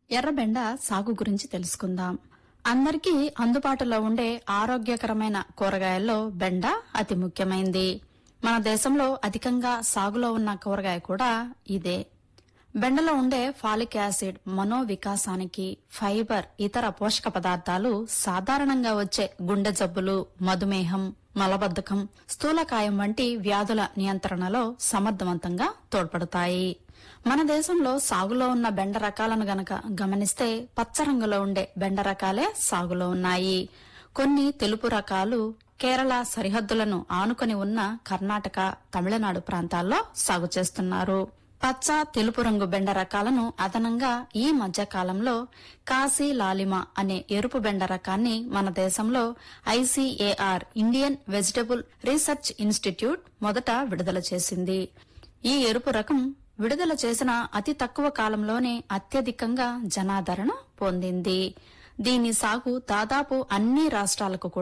ఎర్రబెండ సాగు గురించి తెలుసుకుందాం అందరికీ అందుబాటులో ఉండే ఆరోగ్యకరమైన కూరగాయల్లో బెండ అతి ముఖ్యమైంది మన దేశంలో అధికంగా సాగులో ఉన్న కూరగాయ కూడా ఇదే బెండలో ఉండే ఫాలిక్ యాసిడ్ మనోవికాసానికి ఫైబర్ ఇతర పోషక పదార్థాలు సాధారణంగా వచ్చే గుండె జబ్బులు మధుమేహం మలబద్ధకం స్థూలకాయం వంటి వ్యాధుల నియంత్రణలో సమర్థవంతంగా తోడ్పడతాయి మన దేశంలో సాగులో ఉన్న బెండ రకాలను గనక గమనిస్తే పచ్చ రంగులో ఉండే బెండ రకాలే సాగులో ఉన్నాయి కొన్ని తెలుపు రకాలు కేరళ సరిహద్దులను ఆనుకొని ఉన్న కర్ణాటక తమిళనాడు ప్రాంతాల్లో సాగు చేస్తున్నారు పచ్చ తెలుపు రంగు బెండ రకాలను అదనంగా ఈ మధ్య కాలంలో కాశీ లాలిమ అనే ఎరుపు బెండ రకాన్ని మన దేశంలో ICAR Indian vegetable research institute మొదట విడుదల చేసింది ఈ ఎరుపు రకం విడుదల చేసిన అతి తక్కువ కాలంలోనే అత్యధికంగా జనాదరణ పొందింది దీని సాగు దాదాపు అన్ని రాష్ట్రాలకు కూడా